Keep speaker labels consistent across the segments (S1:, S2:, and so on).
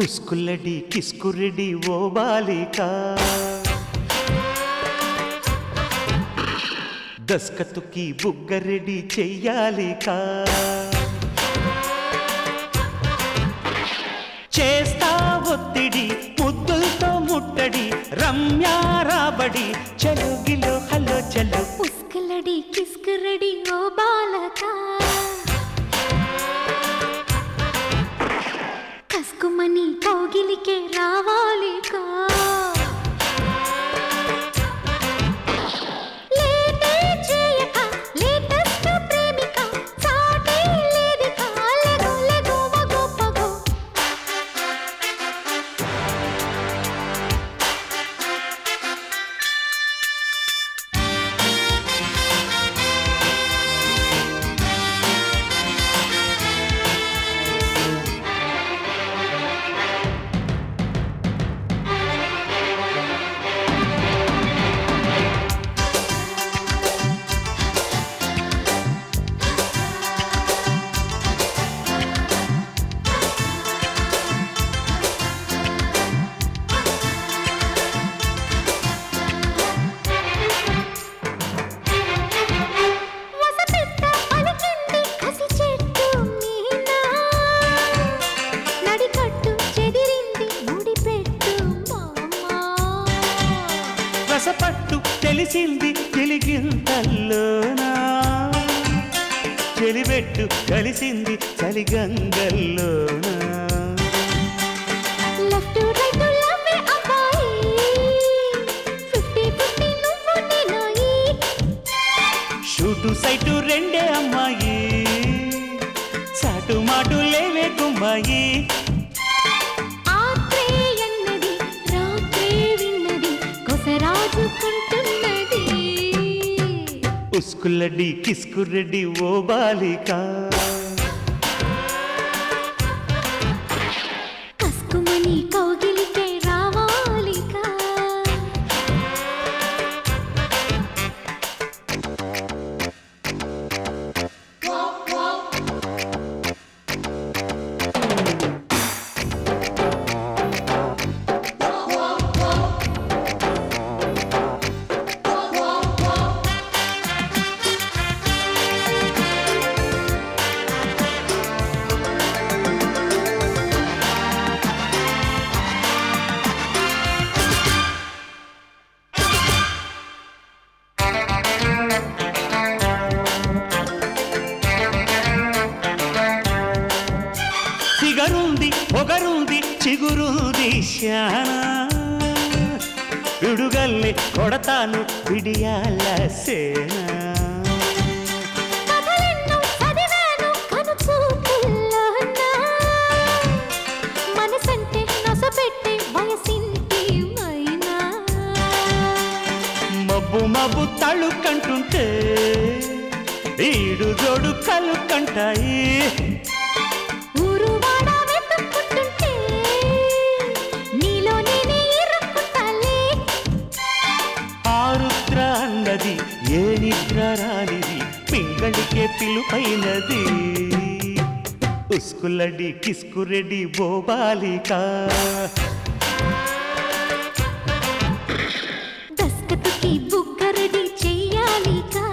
S1: ఉస్కుల్లడి కిస్కురెడి ఓ బాలిక దస్కతుకి బుగ్గరెడి చెయ్యాలికా చేస్తా ఒత్తిడి ముద్దులతో ముట్టడి రమ్యా రాబడి చలుగిలో హలో చలు
S2: ఉస్కలడి కిస్కరడి ఓ బాలక కస్కుమని కౌగిలికే రావాలిక లేటే చేయక లేటెస్ట్ ప్రేమిక సాటే లేదిక లెగో లెగో మగో పగో వసపెట్ట పలికింది కసి చెట్టు మీన నడికట్టు చెదిరింది ముడిపెట్టు మామా
S1: రసపట్టు తెలిసింది తెలిగింతల్లోనా చెలిబెట్టు కలిసింది చలిగంగల్లోనా
S2: లెఫ్ట్ రైట్ లవ్వే అబ్బాయి ఫిఫ్టీ ఫిఫ్టీ నువ్వు నేనాయి
S1: షూటు సైటు రెండే అమ్మాయి చాటు మాటు లేవే కుమ్మాయి
S2: ఆత్రే ఎన్నది రాత్రే విన్నది కొసరాజుకుంటున్నది
S1: ఉస్కుల్లడి కిస్కురెడ్డి ఓ బాలిక
S2: కస్కుమని కౌగిలికే రావాలికా
S1: సిగరుంది పొగరుంది చిగురుంది శానా విడుగల్ని కొడతాను విడియాల సేనా
S2: కథలెన్నో చదివాను కనుచూపుల్లోన. మనసంటే నొసపెట్టే వయసింటి మైనా.
S1: మబ్బు మబ్బు తళుకంటుంటే ఈడు జోడు కలుకంటాయి
S2: ఊరువాడ వెతుక్కుంటుంటే నీలో నేనే ఇరుక్కుంటాలే.
S1: ఆరుద్ర అన్నది ఏ నిద్ర రానిది పింగళికే పిలుపైనది ఉస్కులడి కిస్కురెడి బోబాలిక
S2: దస్కతుకి బుగ్గరడి చెయ్యాలిగా.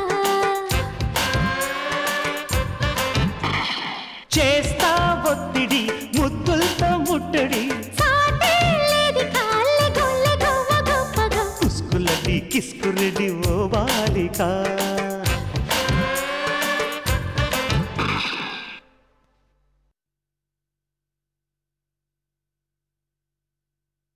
S1: చేస్తా ఒత్తిడి ముద్దులతో ముట్టడి
S2: సాటే లేదికా, లెగో లెగో వగో పగో.
S1: ఉస్కులడి కిస్కురెడి ఓ బాలిక